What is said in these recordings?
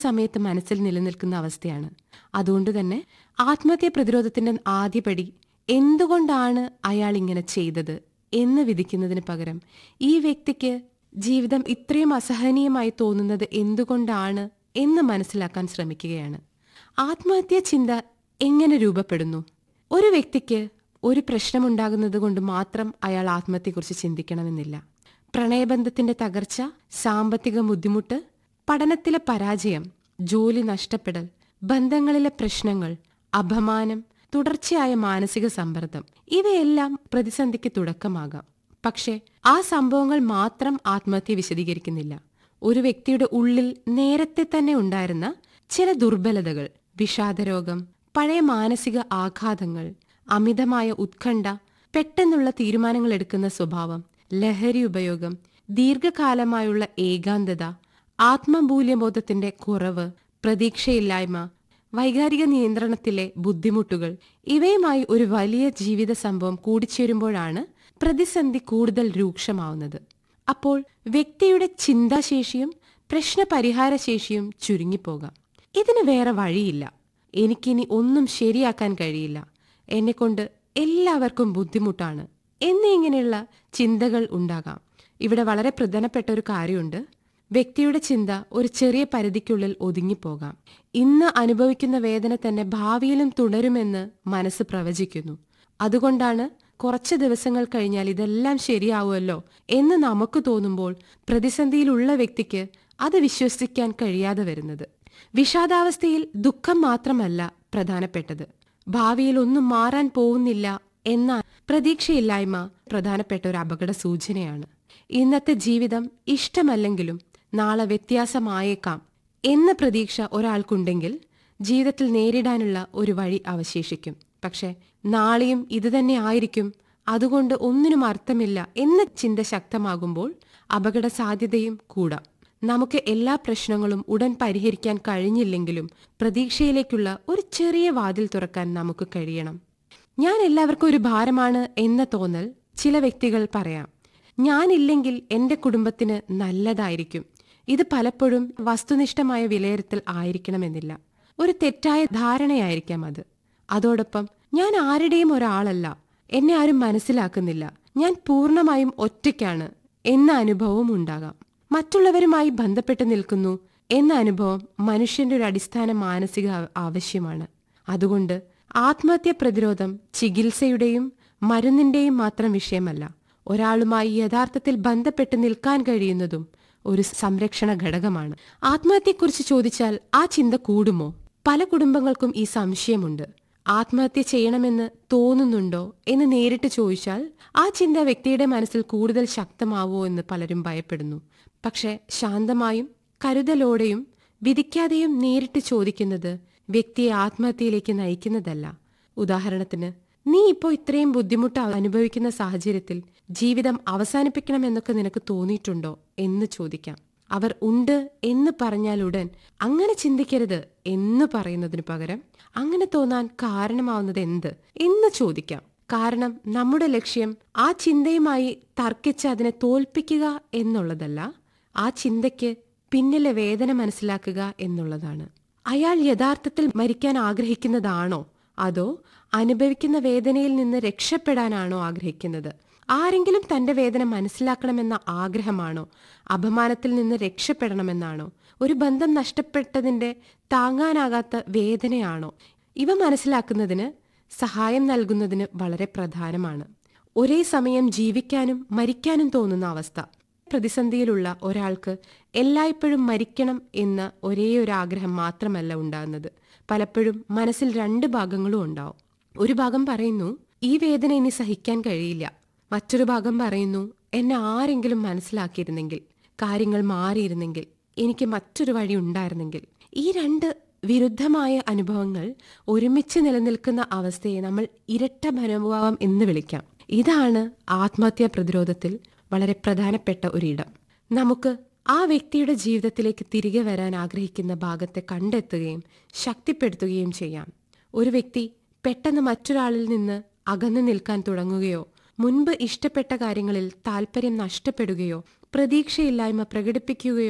സമയത്ത് മനസ്സിൽ നിലനിൽക്കുന്ന അവസ്ഥയാണ് അതുകൊണ്ട് തന്നെ ആത്മഹത്യാ പ്രതിരോധത്തിന്റെ ആദ്യപടി എന്തുകൊണ്ടാണ് അയാൾ ഇങ്ങനെ ചെയ്തത് എന്ന് വിധിക്കുന്നതിന് പകരം ഈ വ്യക്തിക്ക് ജീവിതം ഇത്രയും അസഹനീയമായി തോന്നുന്നത് എന്തുകൊണ്ടാണ് എന്ന് മനസ്സിലാക്കാൻ ശ്രമിക്കുകയാണ് ആത്മഹത്യാ ചിന്ത എങ്ങനെ രൂപപ്പെടുന്നു ഒരു വ്യക്തിക്ക് ഒരു പ്രശ്നമുണ്ടാകുന്നത് കൊണ്ട് മാത്രം അയാൾ ആത്മഹത്യയെക്കുറിച്ച് ചിന്തിക്കണമെന്നില്ല പ്രണയബന്ധത്തിന്റെ തകർച്ച സാമ്പത്തിക ബുദ്ധിമുട്ട് പഠനത്തിലെ പരാജയം ജോലി നഷ്ടപ്പെടൽ ബന്ധങ്ങളിലെ പ്രശ്നങ്ങൾ അപമാനം തുടർച്ചയായ മാനസിക സമ്മർദ്ദം ഇവയെല്ലാം പ്രതിസന്ധിക്ക് തുടക്കമാകാം പക്ഷേ ആ സംഭവങ്ങൾ മാത്രം ആത്മഹത്യ വിശദീകരിക്കുന്നില്ല ഒരു വ്യക്തിയുടെ ഉള്ളിൽ നേരത്തെ തന്നെ ഉണ്ടായിരുന്ന ചില ദുർബലതകൾ വിഷാദരോഗം പഴയ മാനസിക ആഘാതങ്ങൾ അമിതമായ ഉത്കണ്ഠ പെട്ടെന്നുള്ള തീരുമാനങ്ങൾ എടുക്കുന്ന സ്വഭാവം ലഹരി ഉപയോഗം ദീർഘകാലമായുള്ള ഏകാന്തത ആത്മമൂല്യബോധത്തിന്റെ കുറവ് പ്രതീക്ഷയില്ലായ്മ വൈകാരിക നിയന്ത്രണത്തിലെ ബുദ്ധിമുട്ടുകൾ ഇവയുമായി ഒരു വലിയ ജീവിത സംഭവം കൂടിച്ചേരുമ്പോഴാണ് പ്രതിസന്ധി കൂടുതൽ രൂക്ഷമാവുന്നത് അപ്പോൾ വ്യക്തിയുടെ ചിന്താശേഷിയും പ്രശ്നപരിഹാര ശേഷിയും ചുരുങ്ങിപ്പോകാം ഇതിന് വേറെ വഴിയില്ല എനിക്കിനി ഒന്നും ശരിയാക്കാൻ കഴിയില്ല എന്നെക്കൊണ്ട് എല്ലാവർക്കും ബുദ്ധിമുട്ടാണ് എന്നിങ്ങനെയുള്ള ചിന്തകൾ ഉണ്ടാകാം ഇവിടെ വളരെ പ്രധാനപ്പെട്ട ഒരു കാര്യമുണ്ട് വ്യക്തിയുടെ ചിന്ത ഒരു ചെറിയ പരിധിക്കുള്ളിൽ ഒതുങ്ങിപ്പോകാം ഇന്ന് അനുഭവിക്കുന്ന വേദന തന്നെ ഭാവിയിലും തുടരുമെന്ന് മനസ്സ് പ്രവചിക്കുന്നു അതുകൊണ്ടാണ് കുറച്ച് ദിവസങ്ങൾ കഴിഞ്ഞാൽ ഇതെല്ലാം ശരിയാവുമല്ലോ എന്ന് നമുക്ക് തോന്നുമ്പോൾ പ്രതിസന്ധിയിലുള്ള വ്യക്തിക്ക് അത് വിശ്വസിക്കാൻ കഴിയാതെ വരുന്നത് വിഷാദാവസ്ഥയിൽ ദുഃഖം മാത്രമല്ല പ്രധാനപ്പെട്ടത് ഭാവിയിൽ ഒന്നും മാറാൻ പോകുന്നില്ല എന്ന പ്രതീക്ഷയില്ലായ്മ പ്രധാനപ്പെട്ട ഒരു അപകട സൂചനയാണ് ഇന്നത്തെ ജീവിതം ഇഷ്ടമല്ലെങ്കിലും നാളെ വ്യത്യാസമായേക്കാം എന്ന പ്രതീക്ഷ ഒരാൾക്കുണ്ടെങ്കിൽ ജീവിതത്തിൽ നേരിടാനുള്ള ഒരു വഴി അവശേഷിക്കും പക്ഷെ നാളെയും ഇതുതന്നെ ആയിരിക്കും അതുകൊണ്ട് ഒന്നിനും അർത്ഥമില്ല എന്ന ചിന്ത ശക്തമാകുമ്പോൾ അപകട സാധ്യതയും കൂടാം നമുക്ക് എല്ലാ പ്രശ്നങ്ങളും ഉടൻ പരിഹരിക്കാൻ കഴിഞ്ഞില്ലെങ്കിലും പ്രതീക്ഷയിലേക്കുള്ള ഒരു ചെറിയ വാതിൽ തുറക്കാൻ നമുക്ക് കഴിയണം ഞാൻ എല്ലാവർക്കും ഒരു ഭാരമാണ് എന്ന തോന്നൽ ചില വ്യക്തികൾ പറയാം ഞാനില്ലെങ്കിൽ എന്റെ കുടുംബത്തിന് നല്ലതായിരിക്കും ഇത് പലപ്പോഴും വസ്തുനിഷ്ഠമായ വിലയിരുത്തൽ ആയിരിക്കണമെന്നില്ല ഒരു തെറ്റായ ധാരണയായിരിക്കാം അത് അതോടൊപ്പം ഞാൻ ആരുടെയും ഒരാളല്ല എന്നെ ആരും മനസ്സിലാക്കുന്നില്ല ഞാൻ പൂർണ്ണമായും ഒറ്റയ്ക്കാണ് എന്ന അനുഭവവും ഉണ്ടാകാം മറ്റുള്ളവരുമായി ബന്ധപ്പെട്ട് നിൽക്കുന്നു എന്ന അനുഭവം മനുഷ്യന്റെ ഒരു അടിസ്ഥാന മാനസിക ആവശ്യമാണ് അതുകൊണ്ട് ആത്മഹത്യ പ്രതിരോധം ചികിത്സയുടെയും മരുന്നിന്റെയും മാത്രം വിഷയമല്ല ഒരാളുമായി യഥാർത്ഥത്തിൽ ബന്ധപ്പെട്ട് നിൽക്കാൻ കഴിയുന്നതും ഒരു സംരക്ഷണ ഘടകമാണ് ആത്മഹത്യയെക്കുറിച്ച് ചോദിച്ചാൽ ആ ചിന്ത കൂടുമോ പല കുടുംബങ്ങൾക്കും ഈ സംശയമുണ്ട് ആത്മഹത്യ ചെയ്യണമെന്ന് തോന്നുന്നുണ്ടോ എന്ന് നേരിട്ട് ചോദിച്ചാൽ ആ ചിന്ത വ്യക്തിയുടെ മനസ്സിൽ കൂടുതൽ ശക്തമാവോ എന്ന് പലരും ഭയപ്പെടുന്നു പക്ഷെ ശാന്തമായും കരുതലോടെയും വിധിക്കാതെയും നേരിട്ട് ചോദിക്കുന്നത് വ്യക്തിയെ ആത്മഹത്യയിലേക്ക് നയിക്കുന്നതല്ല ഉദാഹരണത്തിന് നീ ഇപ്പോൾ ഇത്രയും ബുദ്ധിമുട്ട് അനുഭവിക്കുന്ന സാഹചര്യത്തിൽ ജീവിതം അവസാനിപ്പിക്കണമെന്നൊക്കെ നിനക്ക് തോന്നിയിട്ടുണ്ടോ എന്ന് ചോദിക്കാം അവർ ഉണ്ട് എന്ന് പറഞ്ഞാൽ ഉടൻ അങ്ങനെ ചിന്തിക്കരുത് എന്ന് പറയുന്നതിനു പകരം അങ്ങനെ തോന്നാൻ കാരണമാവുന്നത് എന്ത് എന്ന് ചോദിക്കാം കാരണം നമ്മുടെ ലക്ഷ്യം ആ ചിന്തയുമായി തർക്കിച്ച് അതിനെ തോൽപ്പിക്കുക എന്നുള്ളതല്ല ആ ചിന്തയ്ക്ക് പിന്നിലെ വേദന മനസ്സിലാക്കുക എന്നുള്ളതാണ് അയാൾ യഥാർത്ഥത്തിൽ മരിക്കാൻ ആഗ്രഹിക്കുന്നതാണോ അതോ അനുഭവിക്കുന്ന വേദനയിൽ നിന്ന് രക്ഷപ്പെടാനാണോ ആഗ്രഹിക്കുന്നത് ആരെങ്കിലും തന്റെ വേദന മനസ്സിലാക്കണമെന്ന ആഗ്രഹമാണോ അപമാനത്തിൽ നിന്ന് രക്ഷപ്പെടണമെന്നാണോ ഒരു ബന്ധം നഷ്ടപ്പെട്ടതിന്റെ താങ്ങാനാകാത്ത വേദനയാണോ ഇവ മനസ്സിലാക്കുന്നതിന് സഹായം നൽകുന്നതിന് വളരെ പ്രധാനമാണ് ഒരേ സമയം ജീവിക്കാനും മരിക്കാനും തോന്നുന്ന അവസ്ഥ പ്രതിസന്ധിയിലുള്ള ഒരാൾക്ക് എല്ലായ്പ്പോഴും മരിക്കണം എന്ന ഒരേ ഒരു ആഗ്രഹം മാത്രമല്ല ഉണ്ടാകുന്നത് പലപ്പോഴും മനസ്സിൽ രണ്ട് ഭാഗങ്ങളും ഉണ്ടാവും ഒരു ഭാഗം പറയുന്നു ഈ വേദന ഇനി സഹിക്കാൻ കഴിയില്ല മറ്റൊരു ഭാഗം പറയുന്നു എന്നെ ആരെങ്കിലും മനസ്സിലാക്കിയിരുന്നെങ്കിൽ കാര്യങ്ങൾ മാറിയിരുന്നെങ്കിൽ എനിക്ക് മറ്റൊരു വഴി ഉണ്ടായിരുന്നെങ്കിൽ ഈ രണ്ട് വിരുദ്ധമായ അനുഭവങ്ങൾ ഒരുമിച്ച് നിലനിൽക്കുന്ന അവസ്ഥയെ നമ്മൾ ഇരട്ട മനോഭാവം എന്ന് വിളിക്കാം ഇതാണ് ആത്മഹത്യാ പ്രതിരോധത്തിൽ വളരെ പ്രധാനപ്പെട്ട ഒരിടം നമുക്ക് ആ വ്യക്തിയുടെ ജീവിതത്തിലേക്ക് തിരികെ വരാൻ ആഗ്രഹിക്കുന്ന ഭാഗത്തെ കണ്ടെത്തുകയും ശക്തിപ്പെടുത്തുകയും ചെയ്യാം ഒരു വ്യക്തി പെട്ടെന്ന് മറ്റൊരാളിൽ നിന്ന് അകന്നു നിൽക്കാൻ തുടങ്ങുകയോ മുൻപ് ഇഷ്ടപ്പെട്ട കാര്യങ്ങളിൽ താല്പര്യം നഷ്ടപ്പെടുകയോ പ്രതീക്ഷയില്ലായ്മ പ്രകടിപ്പിക്കുകയോ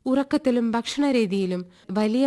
ഉറക്കത്തിലും ഭക്ഷണരീതിയിലും വലിയ